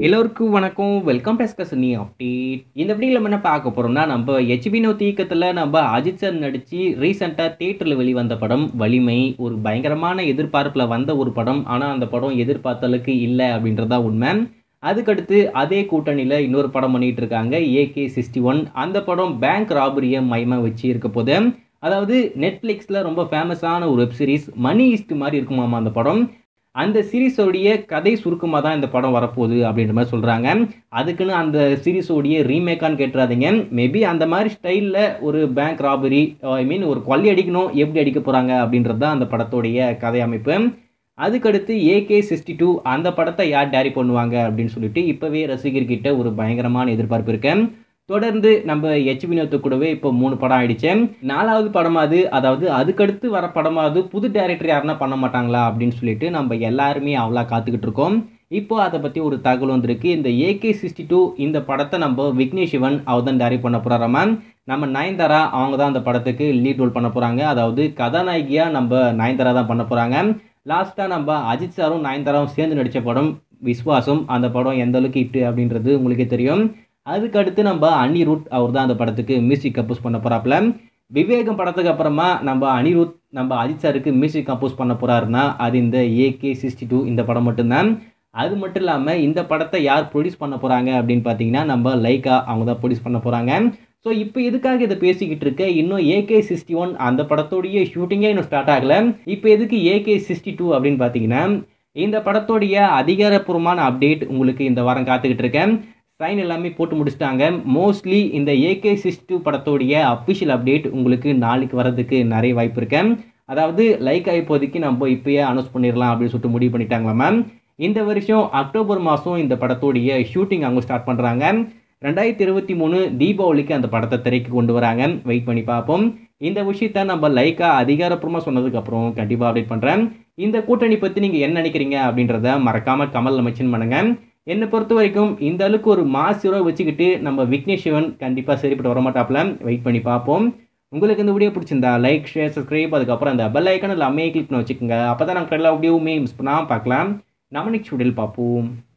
எல்லோருக்கும் வணக்கம் welcome to Suni update இந்த வீடியோவில் நம்ம என்ன பார்க்க போகிறோம்னா நம்ம ஹெச்பி நோ தீக்கத்தில் நம்ம அஜித் சார் நடித்து ரீசெண்டாக தேட்டரில் வெளிவந்த படம் வலிமை ஒரு பயங்கரமான எதிர்பார்ப்பில் வந்த ஒரு படம் ஆனால் அந்த படம் எதிர்பார்த்த அளவுக்கு இல்லை அப்படின்றதா உண்மை அதுக்கடுத்து அதே கூட்டணியில் இன்னொரு படம் பண்ணிகிட்டு இருக்காங்க ஏகே சிக்ஸ்டி ஒன் அந்த படம் பேங்க் ராபரியை மையமாக வச்சு இருக்க போது அதாவது நெட்ஃப்ளிக்ஸில் ரொம்ப ஃபேமஸான ஒரு வெப் சீரிஸ் மணி ஈஸ்ட் மாதிரி இருக்குமாமா அந்த படம் அந்த சீரிஸோடைய கதை சுருக்கமாக தான் இந்த படம் வரப்போகுது அப்படின்ற மாதிரி சொல்கிறாங்க அதுக்குன்னு அந்த சீரிஸோடைய ரீமேக்கான்னு கேட்டுறாதீங்க மேபி அந்த மாதிரி ஸ்டைலில் ஒரு பேங்க் ராபரி ஐ மீன் ஒரு கொள்ளை அடிக்கணும் எப்படி அடிக்க போகிறாங்க அப்படின்றது தான் அந்த படத்தோடைய கதை அமைப்பு அதுக்கடுத்து ஏகே சிக்ஸ்டி டூ அந்த படத்தை யார் டேரி பண்ணுவாங்க அப்படின்னு சொல்லிட்டு இப்போவே ரசிகர்கிட்ட ஒரு பயங்கரமான எதிர்பார்ப்பு இருக்கு தொடர்ந்து நம்ம எச் வினோத்து கூடவே இப்போ மூணு படம் ஆயிடுச்சு நாலாவது படமாவது அதாவது அதுக்கடுத்து வர படமாவது புது டேரக்டர் யாருன்னா பண்ண மாட்டாங்களா அப்படின்னு சொல்லிட்டு நம்ம எல்லாருமே அவ்வளோ காத்துக்கிட்டு இருக்கோம் இப்போ அதை பற்றி ஒரு தகவல் வந்திருக்கு இந்த ஏகே சிக்ஸ்டி டூ இந்த படத்தை நம்ம விக்னேஷ் சிவன் அவர் தான் டேரக்ட் பண்ண போகிறாராமா நம்ம நயன்தாரா அவங்க தான் அந்த படத்துக்கு லீட் ரோல் பண்ண போகிறாங்க அதாவது கதாநாயகியாக நம்ம நயன்தாரா தான் பண்ண போகிறாங்க லாஸ்ட்டாக நம்ம அஜித் சாரும் நயன்தாராவும் சேர்ந்து நடித்த படம் விஸ்வாசம் அந்த படம் எந்த அளவுக்கு ஹிட்டு அப்படின்றது உங்களுக்கே தெரியும் அதுக்கு அடுத்து நம்ம அனிருத் அவர் தான் அந்த படத்துக்கு மியூசிக் கம்போஸ் பண்ண போகிறாப்புல விவேகம் படத்துக்கு அப்புறமா நம்ம அனிருத் நம்ம அஜித் சாருக்கு மியூசிக் கம்போஸ் பண்ண போகிறாருன்னா அது இந்த ஏகே சிக்ஸ்டி டூ இந்த படம் மட்டும்தான் அது மட்டும் இல்லாமல் இந்த படத்தை யார் ப்ரொடியூஸ் பண்ண போகிறாங்க அப்படின்னு பார்த்தீங்கன்னா நம்ம லைக்கா அவங்க தான் ப்ரொடியூஸ் பண்ண போகிறாங்க ஸோ இப்போ எதுக்காக இதை பேசிக்கிட்டு இருக்க இன்னும் ஏகே சிக்ஸ்டி ஒன் அந்த படத்தோடைய ஷூட்டிங்கே இன்னும் ஸ்டார்ட் ஆகலை இப்போ எதுக்கு ஏகே சிக்ஸ்டி டூ அப்படின்னு பார்த்தீங்கன்னா இந்த படத்தோடைய அதிகாரப்பூர்வமான அப்டேட் உங்களுக்கு இந்த வாரம் காத்துக்கிட்டு இருக்கேன் சைன் எல்லாமே போட்டு முடிச்சிட்டாங்க மோஸ்ட்லி இந்த ஏகே சிக்ஸ்டி டூ படத்தோடைய அஃபிஷியல் அப்டேட் உங்களுக்கு நாளைக்கு வரதுக்கு நிறைய வாய்ப்பு இருக்கு அதாவது லைக் இப்போதைக்கு நம்ம இப்போயே அனௌன்ஸ் பண்ணிடலாம் அப்படின்னு சொல்லிட்டு முடிவு பண்ணிட்டாங்களா மேம் இந்த வருஷம் அக்டோபர் மாதம் இந்த படத்தோடைய ஷூட்டிங் அவங்க ஸ்டார்ட் பண்ணுறாங்க ரெண்டாயிரத்தி இருபத்தி மூணு தீபாவளிக்கு அந்த படத்தை திரைக்கு கொண்டு வராங்க வெயிட் பண்ணி பார்ப்போம் இந்த விஷயத்த நம்ம லைக்காக அதிகாரப்பூர்வமாக சொன்னதுக்கப்புறம் கண்டிப்பாக அப்டேட் பண்ணுறேன் இந்த கூட்டணி பற்றி நீங்கள் என்ன நினைக்கிறீங்க அப்படின்றத மறக்காமல் கமலில் மென்ஷன் பண்ணுங்கள் என்னை பொறுத்த வரைக்கும் இந்த அளவுக்கு ஒரு மாஸ் ஹீரோ வச்சுக்கிட்டு நம்ம விக்னேஷ் சிவன் கண்டிப்பாக சரிப்பட்டு வரமாட்டாப்புல வெயிட் பண்ணி பார்ப்போம் உங்களுக்கு இந்த வீடியோ பிடிச்சிருந்தா லைக் ஷேர் சப்ஸ்கிரைப் அதுக்கப்புறம் அந்த பெல் ஐக்கன் எல்லாமே கிளிக் பண்ணி வச்சுக்கோங்க அப்போ தான் நாங்கள் எல்லா வீடியோவுமே மிஸ் பண்ணாமல் பார்க்கலாம் நம்ம நெக்ஸ்ட் வீடியோவில் பார்ப்போம்